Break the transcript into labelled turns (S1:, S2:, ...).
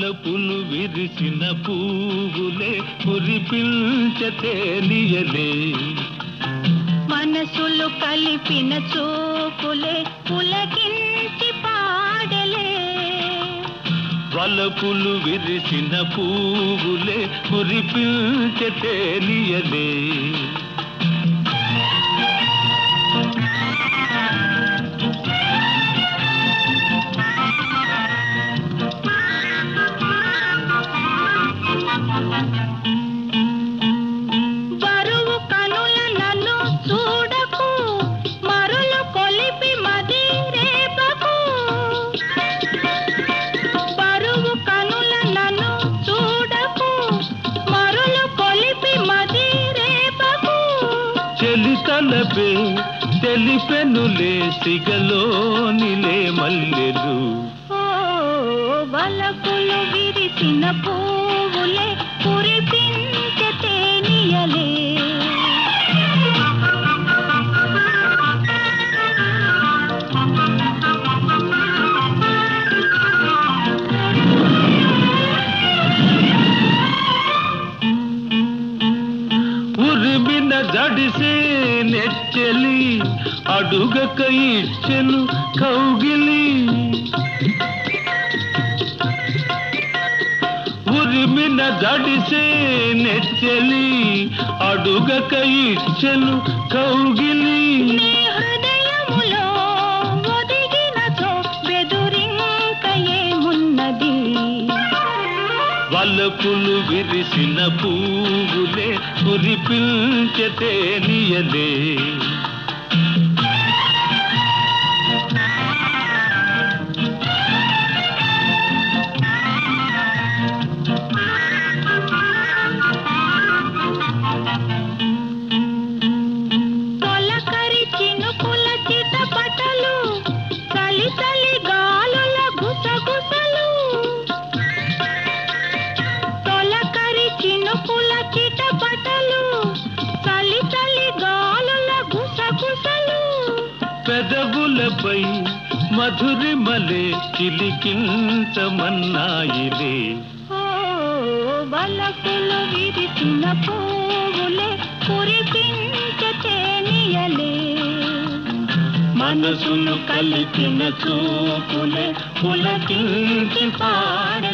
S1: వలపులు విరిసిన పువ్వులే కురిపించతేలియలే
S2: మనసులు కలిపిన చూపులే పులకించి పాడలే
S1: వలపులు విరిసిన పువ్వులే కురిపించతేలియలే
S2: బరువు కనుల నన్ను చూడకు మరులు కొలిపి మది రేపకు బరువు కనుల నన్ను చూడకు మరులు కొలిపి మది రేపకు
S1: చెలితలపే తెలిపెనులే సిగలోనిలే మల్లెలు
S2: ఓ వలపులు విరిసిన పువ్వులే కురిపించే తేనియలే
S1: ఉరిమిన జడిసే నెచ్చలి అడుగక ఇచ్చెను కౌగిలి ఉరిమిన జడిసే నెచ్చలి అడుగక ఇచ్చెను కౌగిలి
S2: నీ హృదయములో ఒదిగినచో బెదురింక ఏమున్నది
S1: వలపులు విరిసిన పువ్వులే కురిపించతేనియలే
S2: తొలకరి చినుకుల చిటపటలు చలి చలి గాలుల గుసగుసలు తొలకరి చినుకుల చిటపటలు చలి చలి గాలుల గుసగుసలు
S1: పెదవులపై మధురిమలే చిలికించమన్నాయిలే
S2: ఓ బలపులు విరిసిన పువ్వులే కురిపించతేనియలే
S1: మనసును కలిపిన చూపులే పులకించి పాడలే